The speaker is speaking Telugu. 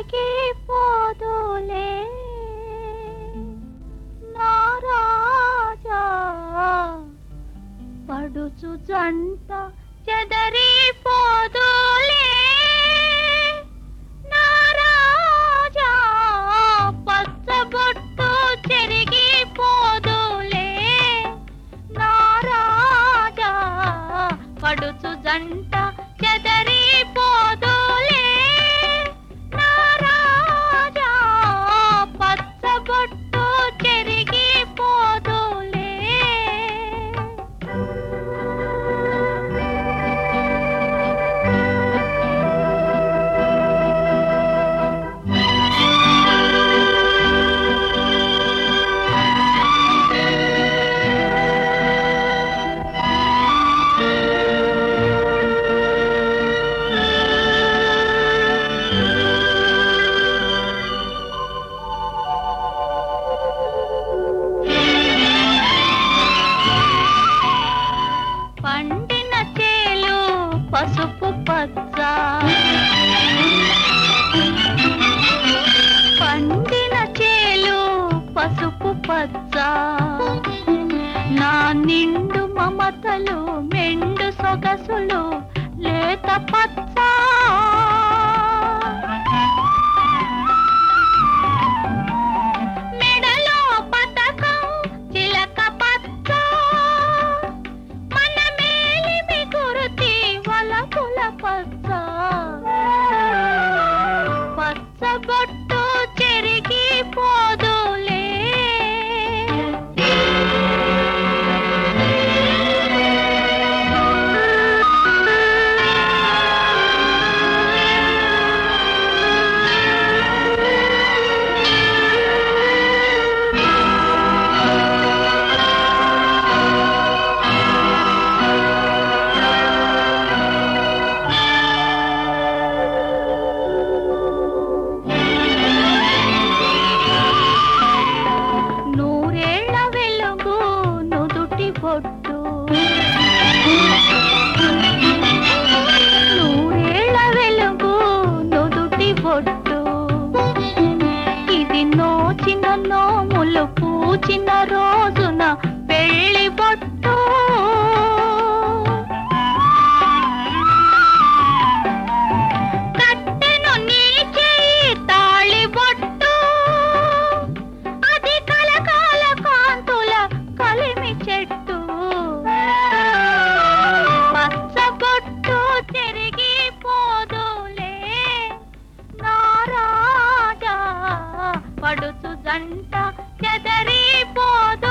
చెరిగిపోదులే నా రాజా పడుచు జంట చెదరిపోదులే నా రాజా పచ్చబొట్టు చెరిగిపోదులే నా రాజా పడుచు జంట చెదరిపోదులే నా రాజా పచ్చబొట్టు చెరిగిపోదులే పండిన చేలు పసుపు పచ్చ పండిన చేలు పసుపు పచ్చ నా నిండు మమతలు మెండు సొగసులు లేత పచ్చ మెడలో పతకం చిలక పచ్చ మన మేలిమి గురుతి వలపుల పచ్చ పచ్చ బొట్టు చెరిగి పోదులే నూరేళ్ల వెలుగు నుదుటి బొట్టు నూరేళ్ల వెలుగు నుదుటి బొట్టు ఇది నోచిన నోములు పూచిన రోజున పెళ్లి బొట్టు కట్టెను నీ చేయి తాళి బొట్టు అది కలకాల కాంతుల కలిమి చెట్టు పచ్చ బొట్టు తిరిగి పోదులే నా రాజా పడుచు జంట చెదరి పోదు